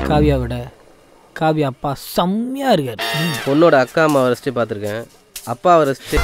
காவியாவோட காவியா அப்பா செம்மையாக இருக்கார் ம். பொண்ணோட அக்கா அம்மாவை ரசிச்சு பார்த்துருக்கேன் அப்பாவை ரசிச்சு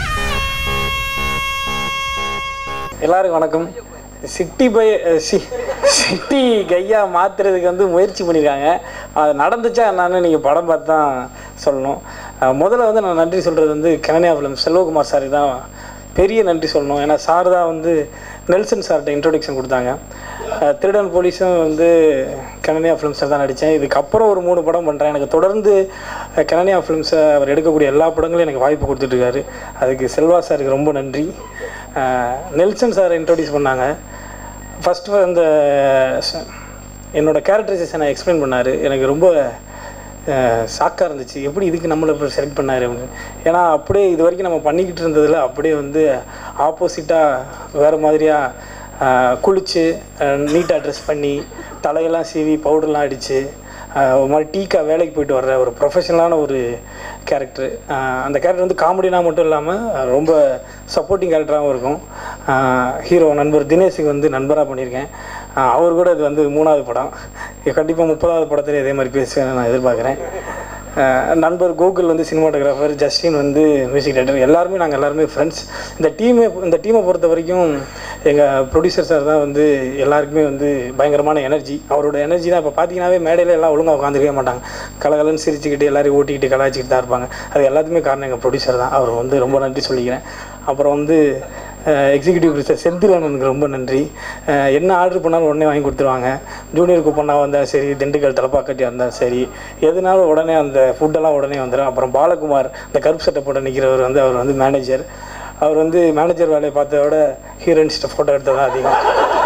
எல்லாருக்கும் வணக்கம் சிட்டி பை சி சிட்டி கையா மாற்றுறதுக்கு வந்து முயற்சி பண்ணியிருக்காங்க அது நடந்துச்சா என்னன்னு நீங்கள் படம் பார்த்து தான் சொல்லணும் அஹ் முதல்ல வந்து நான் நன்றி சொல்கிறது வந்து கனனியா ஃபிலிம் செல்வகுமார் சாருக்கு தான் பெரிய நன்றி சொல்லணும் ஏன்னா சார் தான் வந்து நெல்சன் சார்கிட்ட இன்ட்ரோடக்ஷன் கொடுத்தாங்க அஹ் திருடன் போலீஸும் வந்து கனனியா ஃபிலிம்ஸில் தான் நடித்தேன் இதுக்கப்புறம் ஒரு மூணு படம் பண்ணுறேன் எனக்கு தொடர்ந்து அஹ் கனனியா ஃபிலிம்ஸை அவர் எடுக்கக்கூடிய எல்லா படங்களையும் எனக்கு வாய்ப்பு கொடுத்துட்ருக்காரு அதுக்கு செல்வா சாருக்கு ரொம்ப நன்றி அஹ் நெல்சன் சார் இன்ட்ரோடியூஸ் பண்ணாங்க ஃபஸ்ட்டு அந்த ச- என்னோட கேரக்டரைசேஷனை எக்ஸ்பிளைன் பண்ணார் எனக்கு ரொம்ப ஷாக்காக இருந்துச்சு எப்படி இதுக்கு நம்மளை இப்போ செலக்ட் பண்ணார் அப்படின்னு ஏன்னா அப்படியே இது வரைக்கும் நம்ம பண்ணிக்கிட்டு இருந்ததில் அப்படியே வந்து ஆப்போசிட்டாக வேறு மாதிரியாக குளித்து நீட்டாக ட்ரெஸ் பண்ணி தலையெல்லாம் சீவி பவுடர்லாம் அடித்து ஒரு மாதிரி டீக்கா வேலைக்கு போயிட்டு வர்ற ஒரு ப்ரொஃபஷனலான ஒரு கேரக்டர் அந்த கேரக்டர் வந்து காமெடினா மட்டும் இல்லாமல் ரொம்ப சப்போர்ட்டிங் கேரக்டராகவும் இருக்கும் ஹீரோ நண்பர் தினேஷுக்கு வந்து நண்பராக பண்ணியிருக்கேன் ஆஹ் அவர் கூட இது வந்து மூணாவது படம் கண்டிப்பாக முப்பதாவது படத்துல இதே மாதிரி பேசுவேன் நான் எதிர்பார்க்குறேன் ஆஹ் நண்பர் கோகுல் வந்து சினிமாட்டோகிராஃபர் ஜஸ்டின் வந்து மியூசிக் டைரக்டர் எல்லாருமே நாங்கள் எல்லாருமே ஃப்ரெண்ட்ஸ் இந்த டீமை இந்த டீமை பொறுத்த வரைக்கும் எங்கள் ப்ரொடியூசர் சார் தான் வந்து எல்லாருக்குமே வந்து பயங்கரமான எனர்ஜி அவரோட எனர்ஜி தான் இப்போ பார்த்தீங்கன்னாவே மேடையில் எல்லாம் ஒழுங்காக உட்காந்துருக்கவே மாட்டாங்க கலகலன்னு சிரிச்சுக்கிட்டு எல்லாரையும் ஓட்டிக்கிட்டு கலாய்ச்சிக்கிட்டு தான் இருப்பாங்க அது எல்லாத்துக்குமே காரணம் எங்கள் ப்ரொடியூசர் தான் அவர் வந்து ரொம்ப நன்றி சொல்லிக்கிறேன் அப்புறம் வந்து எக்ஸிக்யூட்டிவ் ப்ரொடியூசர் செந்திலனுக்கு ரொம்ப நன்றி அஹ் என்ன ஆர்டர் பண்ணாலும் உடனே வாங்கி கொடுத்துருவாங்க ஜூனியர் குப்பண்ணா வந்தால் சரி திண்டுக்கல் தலப்பாக்கட்டி வந்தால் சரி எதுனாலும் உடனே அந்த ஃபுட்டெல்லாம் உடனே வந்துடும் அப்புறம் பாலகுமார் இந்த கருப்பு சட்டை போட்டு நிற்கிறவர் வந்து அவர் வந்து மேனேஜர் அவர் வந்து மேனேஜர் வேலையை பார்த்தத விட ஹீரோயின்ஸ்ட்டை ஃபோட்டோ எடுத்தது தான் அதிகம்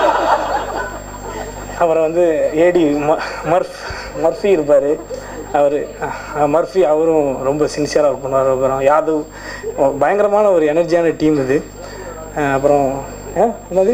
அப்புறம் வந்து ஏடி ம- மர்ஃப் மர்ஃபி இருப்பார் அவர் மர்ஃபி அவரும் ரொம்ப சின்சியராக ஒர்க் பண்ணுவார் அப்புறம் யாதவ் பயங்கரமான ஒரு எனர்ஜியான டீம் இது அஹ் அப்புறம் அஹ் என்னது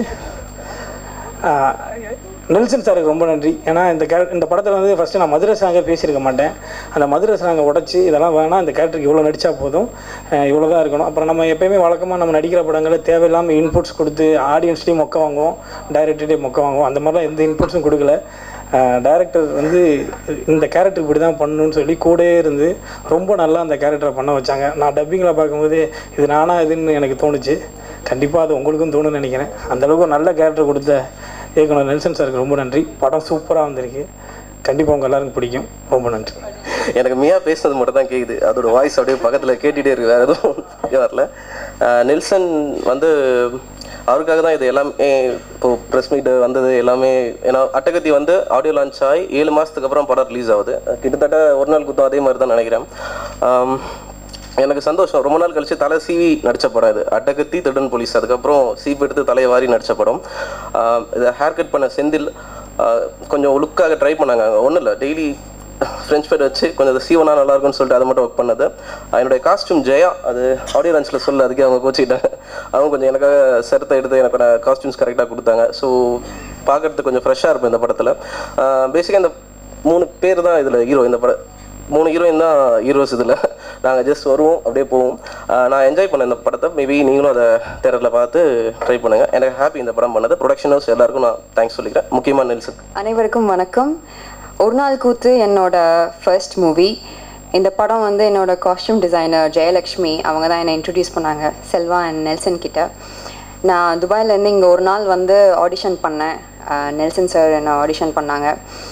அஹ் நெல்சன் சாருக்கு ரொம்ப நன்றி ஏன்னா இந்த கே இந்த படத்தில் வந்து ஃபஸ்ட்டு நான் மதுரை சாங்கை பேசியிருக்க மாட்டேன் அந்த மதுரை சாங்கை உடச்சி இதெல்லாம் வேணாம் இந்த கேரக்டருக்கு இவ்வளோ நடித்தா போதும் இவ்வளோ தான் இருக்கணும் அப்புறம் நம்ம எப்பயுமே வழக்கமாக நம்ம நடிக்கிற படங்களில் தேவையில்லாமல் இன்புட்ஸ் கொடுத்து ஆடியன்ஸ்லேயும் மொக்க வாங்குவோம் டைரக்டர்லேயும் மொக்க வாங்குவோம் அந்த மாதிரிலாம் எந்த இன்புட்ஸும் கொடுக்கல டைரக்டர் வந்து இந்த கேரக்டர் இப்படி தான் பண்ணணும்னு சொல்லி கூடவே இருந்து ரொம்ப நல்லா அந்த கேரக்டரை பண்ண வச்சாங்க நான் டப்பிங்கில் பார்க்கும்போது இது நானா இதுன்னு எனக்கு தோணுச்சு கண்டிப்பாக அது உங்களுக்கும் தோணுன்னு நினைக்கிறேன் அந்தளவுக்கு நல்ல கேரக்டர் கொடுத்த இயக்குனர் நெல்சன் சாருக்கு ரொம்ப நன்றி படம் சூப்பராக வந்திருக்கு கண்டிப்பாக உங்கள் எல்லாருக்கும் பிடிக்கும் ரொம்ப நன்றி எனக்கு மியா பேசுனது மட்டும் தான் கேட்குது அதோட வாய்ஸ் அப்படியே பக்கத்தில் கேட்டுகிட்டே இருக்கு வேற எதுவும் இங்க வரல ஆஹ் நெல்சன் வந்து அவருக்காக தான் இது எல்லாமே இப்போ ப்ரெஸ் மீட் வந்தது எல்லாமே ஏன்னா அட்டகத்தி வந்து ஆடியோ லான்ச் ஆகி ஏழு மாதத்துக்கு அப்புறம் படம் ரிலீஸ் ஆகுது கிட்டத்தட்ட ஒரு நாள் குத்தம் அதே மாதிரி தான் நினைக்கிறேன் ஆம், எனக்கு சந்தோஷம் ரொம்ப நாள் கழிச்சு தலை சீவி நடிச்ச படம் இது அட்டகத்தி திருடன் போலீஸ் அதுக்கப்புறம் சீப் எடுத்து தலையை வாரி நடிச்ச படம் ஆஹ் இதை ஹேர் கட் பண்ண செந்தில் ஆஹ் கொஞ்சம் லுக்காக ட்ரை பண்ணாங்க ஒன்றும் இல்லை டெய்லி ஃப்ரெஞ்ச் ஃபைட் வச்சு கொஞ்சம் அது சீவனா நல்லா இருக்கும்னு சொல்லிட்டு அதை மட்டும் ஒர்க் பண்ணது ஆஹ் என்னுடைய காஸ்டியூம் ஜெயா அது ஆடியோ லான்ச்சில் சொல்ல அதுக்கே அவங்க கோச்சிக்கிட்டாங்க அவங்க கொஞ்சம் எனக்காக சிரத்தை எடுத்து எனக்கு காஸ்டியூம்ஸ் கரெக்டாக கொடுத்தாங்க ஸோ பார்க்கறதுக்கு கொஞ்சம் ஃப்ரெஷ்ஷாக இருக்கும் இந்த படத்தில் பேசிக்காக இந்த மூணு பேர் தான் இதில் ஹீரோ இந்த படம் மூணு ஹீரோயின் தான் ஹீரோஸ் இதில் நாங்கள் ஜஸ்ட் வருவோம் அப்படியே போவோம் ஆஹ் நான் என்ஜாய் பண்ணேன் இந்த படத்தை மேபி நீங்களும் அதை தேட்டரில் பார்த்து ட்ரை பண்ணுங்கள் எனக்கு ஹாப்பி இந்த படம் பண்ணது ப்ரொடக்ஷன் ஹவுஸ் எல்லாருக்கும் நான் தேங்க்ஸ் சொல்லிக்கிறேன் முக்கியமாக நெல்சன் அனைவருக்கும் வணக்கம் ஒரு நாள் கூத்து என்னோட ஃபர்ஸ்ட் மூவி இந்த படம் வந்து என்னோட காஸ்டியூம் டிசைனர் ஜெயலக்ஷ்மி அவங்க தான் என்னை இன்ட்ரடியூஸ் பண்ணாங்க செல்வா அண்ட் நெல்சன் கிட்ட நான் துபாயிலேருந்து இங்கே ஒரு நாள் வந்து ஆடிஷன் பண்ணேன் அஹ் நெல்சன் சார் என்னை ஆடிஷன் பண்ணாங்க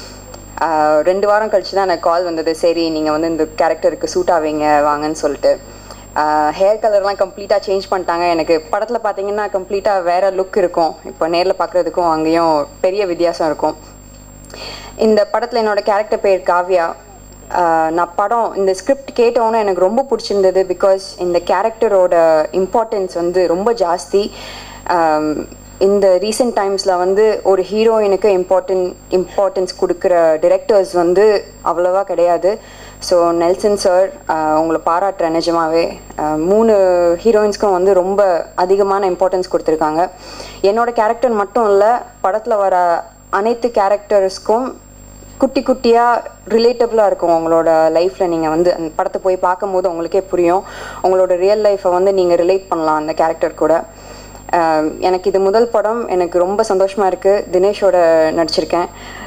அஹ் ரெண்டு வாரம் கழிச்சு தான் எனக்கு கால் வந்தது சரி நீங்கள் வந்து இந்த கேரக்டருக்கு சூட் ஆவீங்க வாங்கன்னு சொல்லிட்டு ஹேர் கலர்லாம் கம்ப்ளீட்டாக சேஞ்ச் பண்ணிட்டாங்க எனக்கு படத்தில் பார்த்தீங்கன்னா கம்ப்ளீட்டாக வேற லுக் இருக்கும் இப்போ நேரில் பார்க்குறதுக்கும் அங்கேயும் பெரிய வித்தியாசம் இருக்கும் இந்த படத்தில் என்னோட கேரக்டர் பேர் காவ்யா ஆஹ் நான் படம் இந்த ஸ்கிரிப்ட் கேட்டோன்னே எனக்கு ரொம்ப பிடிச்சிருந்தது பிகாஸ் இந்த கேரக்டரோட இம்பார்ட்டன்ஸ் வந்து ரொம்ப ஜாஸ்தி ஆம், இந்த ரீசெண்ட் டைம்ஸில் வந்து ஒரு ஹீரோயினுக்கு இம்பார்ட்டன் இம்பார்ட்டன்ஸ் கொடுக்குற டிரெக்டர்ஸ் வந்து அவ்வளோவா கிடையாது ஸோ நெல்சன் சார் உங்களை பாராட்டுறேன் நிஜமாவே ஆஹ் மூணு ஹீரோயின்ஸ்க்கும் வந்து ரொம்ப அதிகமான இம்பார்ட்டன்ஸ் கொடுத்துருக்காங்க என்னோட கேரக்டர் மட்டும் இல்லை படத்தில் வர அனைத்து கேரக்டர்ஸ்க்கும் குட்டி குட்டியாக ரிலேட்டபிளாக இருக்கும் உங்களோட லைஃப்பில் நீங்கள் வந்து அந்த படத்தை போய் பார்க்கும்போது உங்களுக்கே புரியும் உங்களோட ரியல் லைஃப்பை வந்து நீங்கள் ரிலேட் பண்ணலாம் அந்த கேரக்டர் கூட ஆஹ் எனக்கு இது முதல் படம் எனக்கு ரொம்ப சந்தோஷமாக இருக்குது தினேஷோட நடிச்சிருக்கேன்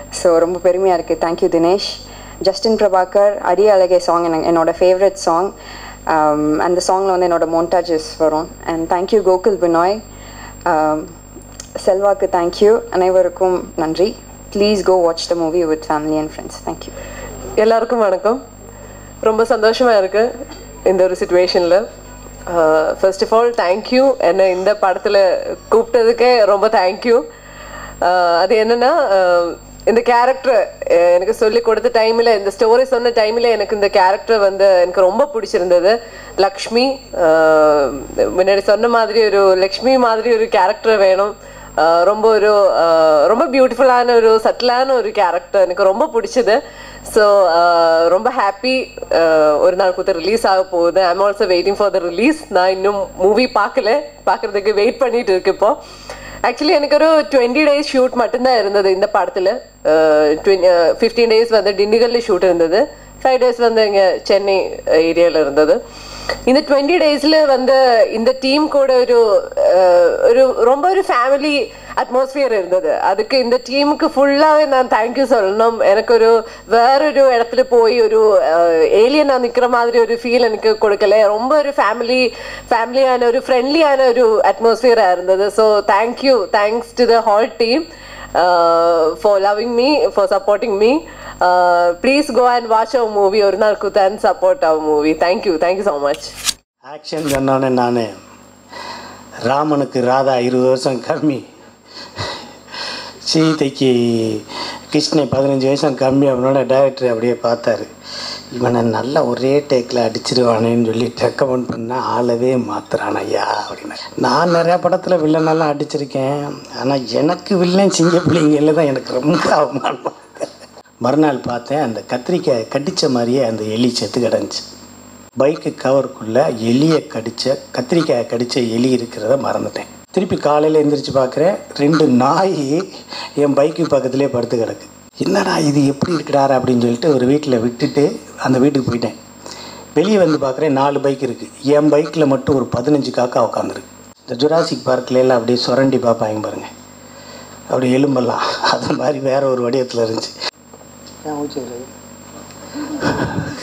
ஸோ ரொம்ப பெருமையாக இருக்குது தேங்க்யூ தினேஷ் ஜஸ்டின் பிரபாகர் அடி அழகே சாங் எனக்கு என்னோட ஃபேவரட் சாங் அந்த சாங்கில் வந்து என்னோட மோண்டாஜஸ் வரும் அண்ட் தேங்க்யூ கோகுல் பினாய் செல்வாக்கு தேங்க்யூ அனைவருக்கும் நன்றி please go watch the movie with family and friends thank you எல்லாருக்கும் வணக்கம் ரொம்ப சந்தோஷமாக இருக்குது இந்த ஒரு சுச்சுவேஷனில் ஃபர்ஸ்ட் ஆஃப் ஆல் தேங்க்யூ என்னை இந்த படத்தில் கூப்பிட்டதுக்கே ரொம்ப தேங்க்யூ அது என்னென்னா இந்த கேரக்டர் எனக்கு சொல்லி கொடுத்த டைமில் இந்த ஸ்டோரி சொன்ன டைமில் எனக்கு இந்த கேரக்டர் வந்து எனக்கு ரொம்ப பிடிச்சிருந்தது லக்ஷ்மி ஆஹ் முன்னாடி சொன்ன மாதிரி ஒரு லக்ஷ்மி மாதிரி ஒரு கேரக்டர் வேணும் ஆஹ் ரொம்ப ஒரு ஆஹ் ரொம்ப பியூட்டிஃபுல்லான ஒரு சட்டிலான ஒரு கேரக்டர் எனக்கு ரொம்ப பிடிச்சது ஸோ ரொம்ப ஹாப்பி ஒரு நாள் கொடுத்து ரிலீஸ் ஆக போகுது I'm also waiting for the release நான் இன்னும் மூவி பார்க்கல பார்க்கறதுக்கு வெயிட் பண்ணிட்டு இருக்கு இப்போ ஆக்சுவலி எனக்கு ஒரு டுவெண்ட்டி டேஸ் ஷூட் மட்டும்தான் இருந்தது இந்த படத்தில் ஃபிஃப்டீன் டேஸ் வந்து டிண்டிகல்ல ஷூட் இருந்தது ஃபைவ் டேஸ் வந்து இங்கே சென்னை ஏரியாவில் இருந்தது இந்த டுவெண்ட்டி டேஸில் வந்து இந்த டீம் கூட ஒரு அஹ், ஒரு ரொம்ப ஒரு ஃபேமிலி அட்மாஸ்பியர் இருந்தது அதுக்கு இந்த டீமுக்கு ஃபுல்லாகவே நான் தேங்க்யூ சொல்லணும் எனக்கு ஒரு வேறொரு இடத்துல போய் ஒரு ஏலியனாக நிற்கிற மாதிரி ஒரு ஃபீல் எனக்கு கொடுக்கல ரொம்ப ஒரு ஃபேமிலி ஃபேமிலியான ஒரு ஃப்ரெண்ட்லியான ஒரு அட்மாஸ்பியராக இருந்தது so thank you thanks to the hall team for loving me for supporting me please go and watch our movie Oru Naal Koothu and support our movie thank you thank you so much action சொன்னோன்னே நான் ராமனுக்கு ராதா இருபது வருஷம் கம்மி சீதைக்கு கிருஷ்ணன் பதினஞ்சு வருஷம் கம்மி அவனோட டைரக்டர் அப்படியே பார்த்தாரு இவனை நல்லா ஒரே டேக்கில் அடிச்சிருவானேன்னு சொல்லி ரெக்கமெண்ட் பண்ணால் ஆளவே மாத்துறான் ஐயா அப்படின்னு நான் நிறையா படத்தில் வில்லனெல்லாம் அடிச்சிருக்கேன் ஆனால் எனக்கு வில்லன் சிங்க பிள்ளைங்கள தான் எனக்கு ரொம்ப அவமானம் மறுநாள் பார்த்தேன் அந்த கத்திரிக்காய் கடித்த மாதிரியே அந்த எலி செத்து கிடந்துச்சு பைக்கு கவருக்குள்ளே எலியை கடித்த கத்திரிக்காயை கடித்த எலி இருக்கிறத மறந்துட்டேன் திருப்பி காலையில் எந்திரிச்சு பார்க்குறேன் ரெண்டு நாய் என் பைக்கு பக்கத்துலேயே படுத்து கிடக்கு என்னடா இது எப்படி இருக்குடாரு அப்படின்னு சொல்லிட்டு ஒரு வீட்டில் விட்டுட்டு அந்த வீட்டுக்கு போயிட்டேன் வெளியே வந்து பார்க்குறேன் நாலு பைக் இருக்குது என் பைக்கில் மட்டும் ஒரு பதினஞ்சு காக்கா உட்காந்துருக்கு இந்த ஜுராசிக் பார்க்கில் எல்லாம் அப்படியே சுரண்டி பார்ப்பாங்க பாருங்க அப்படி எலும்பெல்லாம் அது மாதிரி வேற ஒரு வடிவத்தில் இருந்துச்சு ஏன் மூச்சு வருது?